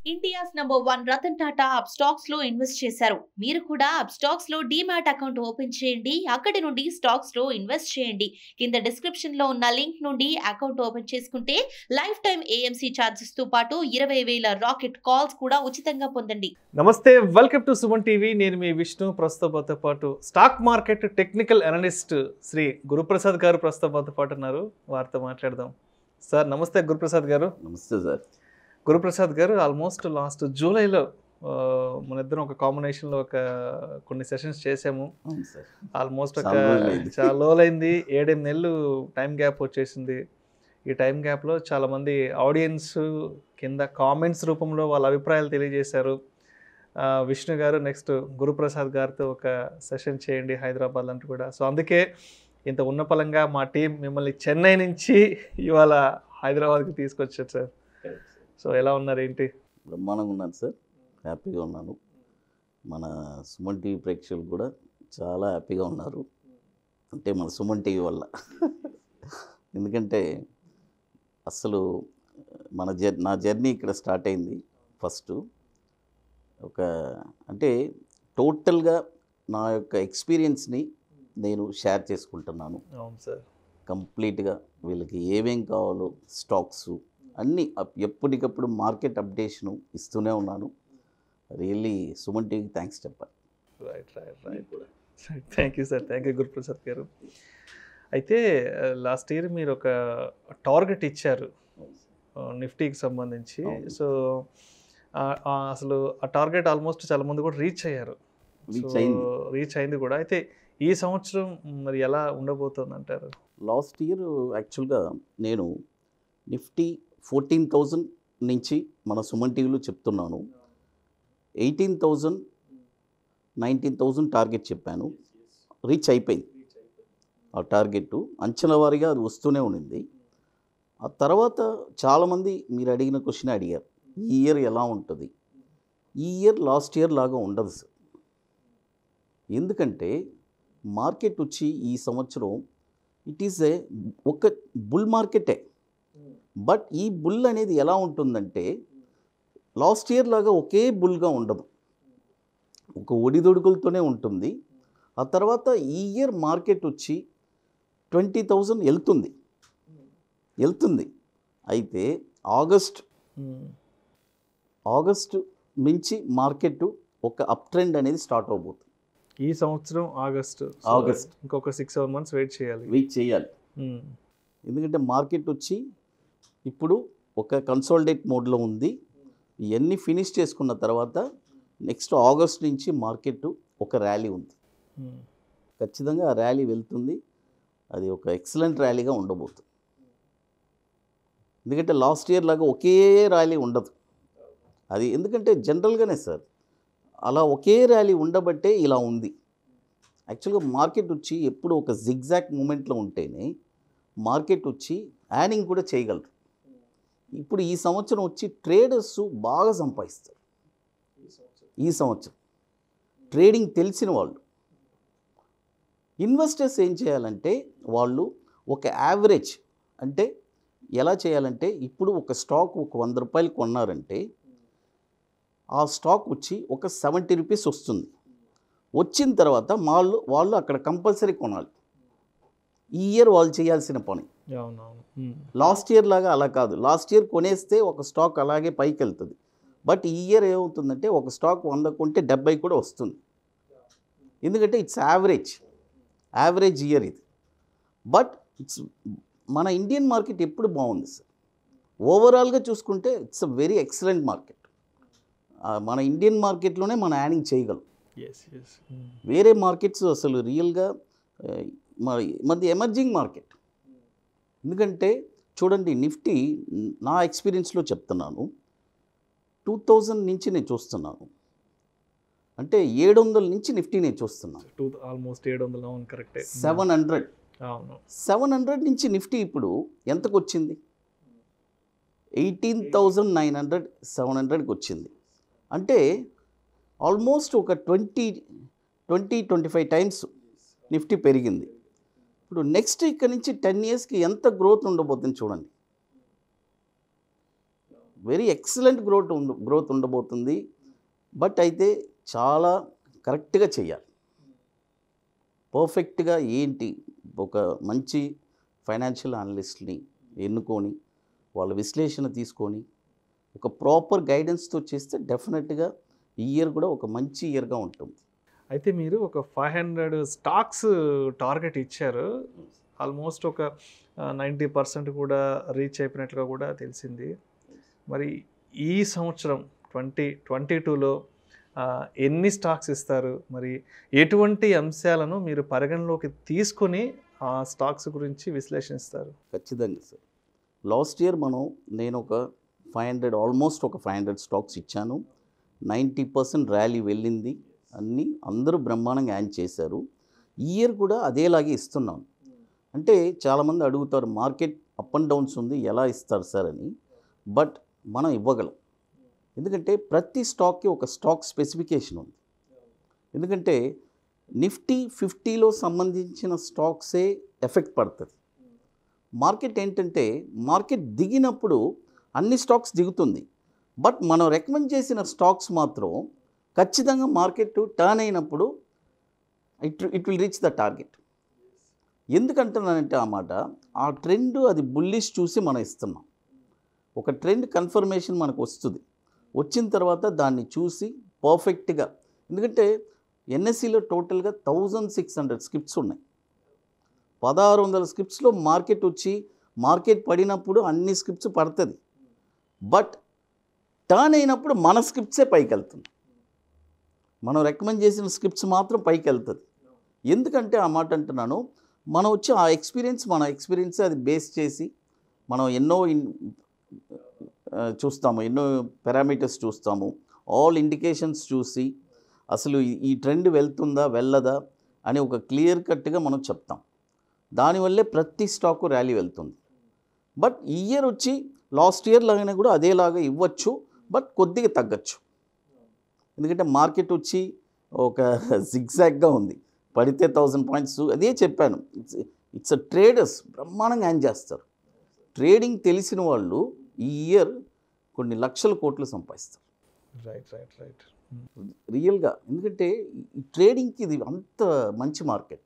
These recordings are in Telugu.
India's number one Ratan Tata up stocks లో ఇన్వెస్ట్ చేశారు మీరు కూడా అప్ స్టాక్స్ లో డీమ్యాట్ అకౌంట్ ఓపెన్ చేయండి అక్కడి నుండి స్టాక్స్ లో ఇన్వెస్ట్ చేయండి కింద డిస్క్రిప్షన్ లో ఉన్న లింక్ నుండి అకౌంట్ ఓపెన్ చేసుకుంటే లైఫ్ టైం ఏఎంసీ ఛార్జెస్ తో పాటు ఇరవై వేల రాకెట్ కాల్స్ కూడా ఉచితంగా పొందండి నమస్తే వెల్కమ్ టు సుమన్ టీవీ నేను మీ విష్ణు ప్రస్తుతంతో పాటు stock market technical analyst Shri Guruprasad garu ప్రస్తుతంతో పాటు ఉన్నారు వారితో మాట్లాడదాం సార్ నమస్తే గురుప్రసాద్ గారు నమస్తే సార్ గురుప్రసాద్ గారు ఆల్మోస్ట్ లాస్ట్ జూలైలో ఆ, మన ఇద్దరం ఒక కాంబినేషన్లో ఒక కొన్ని సెషన్స్ చేసాము అవును సార్ ఆల్మోస్ట్ ఒక చాలా రోజులైంది. చాలా రోజులైంది ఏడెనిమిది నెలలు టైం గ్యాప్ వచ్చేసింది ఈ టైం గ్యాప్లో చాలామంది ఆడియన్స్ కింద కామెంట్స్ రూపంలో వాళ్ళ అభిప్రాయాలు తెలియజేశారు ఆ, విష్ణు గారు నెక్స్ట్ గురుప్రసాద్ గారితో ఒక సెషన్ చేయండి హైదరాబాద్ అంటూ కూడా సో అందుకే ఇంత ఉన్నపలంగా మా టీం మిమ్మల్ని చెన్నై నుంచి ఇవాళ హైదరాబాద్కి తీసుకొచ్చారు సార్ సో ఎలా ఉన్నారు ఏంటి బ్రహ్మాండంగా ఉన్నాను సార్ హ్యాపీగా ఉన్నాను మన సుమన్ టీవీ ప్రేక్షకులు కూడా చాలా హ్యాపీగా ఉన్నారు అంటే మన సుమన్ టీవీ వల్ల ఎందుకంటే అసలు మన జర్ నా జర్నీ ఇక్కడ స్టార్ట్ అయింది ఫస్ట్ ఒక అంటే టోటల్గా నా యొక్క ఎక్స్పీరియన్స్ని నేను షేర్ చేసుకుంటున్నాను అవును సార్ కంప్లీట్గా వీళ్ళకి ఏమేం కావాలో స్టాక్స్ అన్నీ అప్- ఎప్పటికప్పుడు మార్కెట్ అప్డేషను ఇస్తూనే ఉన్నాను రియల్లీ సుమన్ టీవీకి థ్యాంక్స్ చెప్పాలి right right right thank you sir thank you Guruprasad garu అయితే లాస్ట్ ఇయర్ మీరు ఒక టార్గెట్ ఇచ్చారు నిఫ్టీకి సంబంధించి అవును. సో అసలు ఆ టార్గెట్ ఆల్మోస్ట్ చాలా మంది కూడా రీచ్ అయ్యారు రీచ్ అయింది రీచ్ అయింది కూడా అయితే ఈ సంవత్సరం మరి ఎలా ఉండబోతుంది అంటారు లాస్ట్ ఇయర్ యాక్చువల్గా నేను నిఫ్టీ ఫోర్టీన్ థౌజండ్ నుంచి మన సుమన్ టీవీలో చెప్తున్నాను eighteen thousand nineteen thousand target చెప్పాను రీచ్ అయిపోయింది ఆ టార్గెట్ అంచనా వారీగా అది వస్తూనే ఉండింది ఆ తర్వాత చాలామంది మీరు అడిగిన క్వశ్చన్ అడిగారు ఈ ఇయర్ ఎలా ఉంటుంది ఈ ఇయర్ లాస్ట్ ఇయర్ లాగా ఉండదు సార్ ఎందుకంటే మార్కెట్ వచ్చి ఈ సంవత్సరం ఇట్ ఈస్ ఏ ఒక బుల్ మార్కెటే బట్ ఈ బుల్ అనేది ఎలా ఉంటుందంటే లాస్ట్ ఇయర్ లాగా ఒకే బుల్గా ఉండదు ఒక ఒడిదొడుకులతోనే ఉంటుంది ఆ తర్వాత ఈ ఇయర్ మార్కెట్ వచ్చి ట్వంటీ థౌజండ్ వెళ్తుంది వెళ్తుంది అయితే ఆగస్ట్ ఆగస్ట్ నుంచి మార్కెట్ ఒక అప్ ట్రెండ్ అనేది స్టార్ట్ అవబోతుంది ఈ సంవత్సరం ఆగస్ట్ ఆగస్ట్. ఇంకొక సిక్స్ సెవెన్ మంత్స్ వెయిట్ చేయాలి వెయిట్ చేయాలి Hmm. ఎందుకంటే మార్కెట్ వచ్చి ఇప్పుడు ఒక కన్సాలిడేట్ మోడ్లో ఉంది ఇవన్నీ ఫినిష్ చేసుకున్న తర్వాత నెక్స్ట్ ఆగస్ట్ నుంచి మార్కెట్ ఒక ర్యాలీ ఉంది Hmm. ఖచ్చితంగా ఆ ర్యాలీ వెళ్తుంది అది ఒక ఎక్సలెంట్ ర్యాలీగా ఉండబోతుంది ఎందుకంటే లాస్ట్ ఇయర్ లాగా ఒకే ర్యాలీ ఉండదు అది ఎందుకంటే జనరల్గానే సార్ అలా ఒకే ర్యాలీ ఉండబట్టే ఇలా ఉంది యాక్చువల్గా మార్కెట్ వచ్చి ఎప్పుడు ఒక జిగ్జాక్ మూమెంట్లో ఉంటేనే మార్కెట్ వచ్చి యానింగ్ కూడా చేయగలరు ఇప్పుడు ఈ సంవత్సరం వచ్చి ట్రేడర్స్ బాగా సంపాదిస్తారు ఈ సంవత్సరం ట్రేడింగ్ తెలిసిన వాళ్ళు ఇన్వెస్టర్స్ ఏం చేయాలంటే వాళ్ళు ఒక యావరేజ్ అంటే ఎలా చేయాలంటే ఇప్పుడు ఒక స్టాక్ ఒక వంద రూపాయలు కొన్నారంటే ఆ స్టాక్ వచ్చి ఒక సెవెంటీ రూపీస్ వస్తుంది వచ్చిన తర్వాత వాళ్ళు వాళ్ళు అక్కడ కంపల్సరీ కొనాలి ఈ ఇయర్ వాళ్ళు చేయాల్సిన పని అవునవును Hmm. లాస్ట్ ఇయర్ లాగా అలా కాదు లాస్ట్ ఇయర్ కొనేస్తే ఒక స్టాక్ అలాగే పైకి వెళ్తుంది బట్ ఈ ఇయర్ ఏమవుతుందంటే ఒక స్టాక్ వంద కొంటే డెబ్బై కూడా వస్తుంది ఎందుకంటే ఇట్స్ యావరేజ్ యావరేజ్ ఇయర్ ఇది బట్ ఇట్స్ మన ఇండియన్ మార్కెట్ ఎప్పుడు బాగుంది సార్ ఓవరాల్గా చూసుకుంటే it's a very excellent market మన ఇండియన్ మార్కెట్లోనే మనం యానింగ్ చేయగలం Yes, yes. Hmm. వేరే మార్కెట్స్ అసలు రియల్గా ఆ, మరి మనది ఎమర్జింగ్ మార్కెట్ ఎందుకంటే చూడండి నిఫ్టీ నా ఎక్స్పీరియన్స్లో చెప్తున్నాను టూ థౌజండ్ నుంచి నేను చూస్తున్నాను అంటే ఏడు వందల నుంచి నిఫ్టీ నేను చూస్తున్నాను టూ ఆల్మోస్ట్ ఏడు వందలు అవును కరెక్టే సెవెన్ హండ్రెడ్ అవును సెవెన్ హండ్రెడ్ నుంచి నిఫ్టీ ఇప్పుడు ఎంతకు వచ్చింది eighteen thousand nine hundred seven హండ్రెడ్కి వచ్చింది అంటే ఆల్మోస్ట్ ఒక twenty twenty twenty five times Nifty పెరిగింది ఇప్పుడు నెక్స్ట్ ఇక్కడ నుంచి టెన్ ఇయర్స్కి ఎంత గ్రోత్ ఉండబోతుంది చూడండి వెరీ ఎక్సలెంట్ గ్రోత్ ఉండ గ్రోత్ ఉండబోతుంది బట్ అయితే చాలా కరెక్ట్గా చేయాలి పర్ఫెక్ట్గా ఏంటి ఒక మంచి ఫైనాన్షియల్ అనలిస్ట్ని ఎన్నుకొని వాళ్ళ విశ్లేషణ తీసుకొని ఒక ప్రాపర్ గైడెన్స్తో చేస్తే డెఫినెట్గా ఈ ఇయర్ కూడా ఒక మంచి ఇయర్గా ఉంటుంది అయితే మీరు ఒక ఫైవ్ హండ్రెడ్ స్టాక్స్ టార్గెట్ ఇచ్చారు ఆల్మోస్ట్ ఒక నైంటీ పర్సెంట్ కూడా రీచ్ అయిపోయినట్లుగా కూడా తెలిసింది మరి ఈ సంవత్సరం ట్వంటీ ట్వంటీ టూలో ఎన్ని స్టాక్స్ ఇస్తారు మరి ఎటువంటి అంశాలను మీరు పరిగణలోకి తీసుకొని ఆ స్టాక్స్ గురించి విశ్లేషిస్తారు ఖచ్చితంగా సార్ లాస్ట్ ఇయర్ మనం నేను ఒక ఫైవ్ హండ్రెడ్ ఆల్మోస్ట్ ఒక ఫైవ్ హండ్రెడ్ స్టాక్స్ ఇచ్చాను నైంటీ పర్సెంట్ ర్యాలీ వెళ్ళింది అన్నీ అందరూ బ్రహ్మాండంగా యాన్ చేశారు ఈ ఇయర్ కూడా అదేలాగే ఇస్తున్నాను అంటే చాలామంది అడుగుతారు మార్కెట్ అప్ అండ్ డౌన్స్ ఉంది ఎలా ఇస్తారు సార్ అని బట్ మనం ఇవ్వగలం ఎందుకంటే ప్రతి స్టాక్కి ఒక స్టాక్ స్పెసిఫికేషన్ ఉంది ఎందుకంటే నిఫ్టీ ఫిఫ్టీలో సంబంధించిన స్టాక్సే ఎఫెక్ట్ పడుతుంది మార్కెట్ ఏంటంటే మార్కెట్ దిగినప్పుడు అన్ని స్టాక్స్ దిగుతుంది బట్ మనం రికమెండ్ చేసిన స్టాక్స్ మాత్రం ఖచ్చితంగా మార్కెట్ టర్న్ అయినప్పుడు it it will reach the target ఎందుకంటున్నానంటే ఆ మాట ఆ ట్రెండ్ అది బుల్లిష్ చూసి మనం ఇస్తున్నాం ఒక ట్రెండ్ కన్ఫర్మేషన్ మనకు వస్తుంది వచ్చిన తర్వాత దాన్ని చూసి పర్ఫెక్ట్గా ఎందుకంటే ఎన్ఎస్సిలో టోటల్గా థౌజండ్ సిక్స్ హండ్రెడ్ స్క్రిప్ట్స్ ఉన్నాయి పదహారు వందల స్క్రిప్ట్స్లో మార్కెట్ వచ్చి మార్కెట్ పడినప్పుడు అన్ని స్క్రిప్ట్స్ పడుతుంది బట్ టర్న్ అయినప్పుడు మన స్క్రిప్ట్సే పైకి వెళ్తుంది మనం రికమెండ్ చేసిన స్క్రిప్ట్స్ మాత్రం పైకి వెళ్తుంది ఎందుకంటే ఆ మాట అంటున్నాను మనం వచ్చి ఆ ఎక్స్పీరియన్స్ మన ఎక్స్పీరియన్స్ అది బేస్ చేసి మనం ఎన్నో ఇన్ ఆ, చూస్తాము ఎన్నో పారామీటర్స్ చూస్తాము ఆల్ ఇండికేషన్స్ చూసి అసలు ఈ- ఈ ట్రెండ్ వెళ్తుందా వెళ్ళదా అని ఒక క్లియర్ కట్గా మనం చెప్తాం దానివల్లే ప్రతి స్టాకు ర్యాలీ వెళ్తుంది బట్ ఈ ఇయర్ వచ్చి లాస్ట్ ఇయర్ లాగానే కూడా అదేలాగా ఇవ్వచ్చు బట్ కొద్దిగా తగ్గచ్చు ఎందుకంటే మార్కెట్ వచ్చి ఒక జిగ్జాగ్గా ఉంది పడితే థౌజండ్ పాయింట్స్ అదే చెప్పాను ఇట్స్ ఇట్స్ అ ట్రేడర్స్ బ్రహ్మాండంగా యాన్ చేస్తారు ట్రేడింగ్ తెలిసిన వాళ్ళు ఈ ఇయర్ కొన్ని లక్షల కోట్లు సంపాదిస్తారు రైట్ రైట్ రైట్ రియల్గా ఎందుకంటే ఈ ట్రేడింగ్కి ఇది అంత మంచి మార్కెట్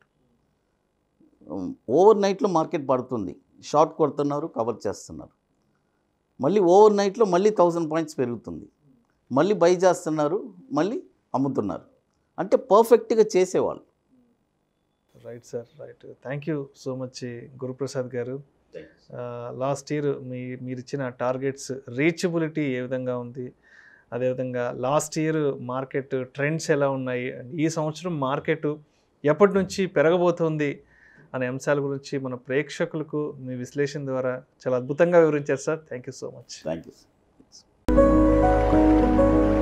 ఓవర్ నైట్లో మార్కెట్ పడుతుంది షార్ట్ కొడుతున్నారు కవర్ చేస్తున్నారు మళ్ళీ ఓవర్ నైట్లో మళ్ళీ థౌజండ్ పాయింట్స్ పెరుగుతుంది మళ్ళీ బై చేస్తున్నారు మళ్ళీ అమ్ముతున్నారు అంటే పర్ఫెక్ట్గా చేసేవాళ్ళు right sir right thank you so much Guruprasad garu last year మీ మీరు ఇచ్చిన టార్గెట్స్ రీచబిలిటీ ఏ విధంగా ఉంది అదేవిధంగా లాస్ట్ ఇయర్ మార్కెట్ ట్రెండ్స్ ఎలా ఉన్నాయి and ఈ సంవత్సరం మార్కెట్ ఎప్పటి నుంచి పెరగబోతోంది అనే అంశాల గురించి మన ప్రేక్షకులకు మీ విశ్లేషణ ద్వారా చాలా అద్భుతంగా వివరించారు sir thank you so much thank you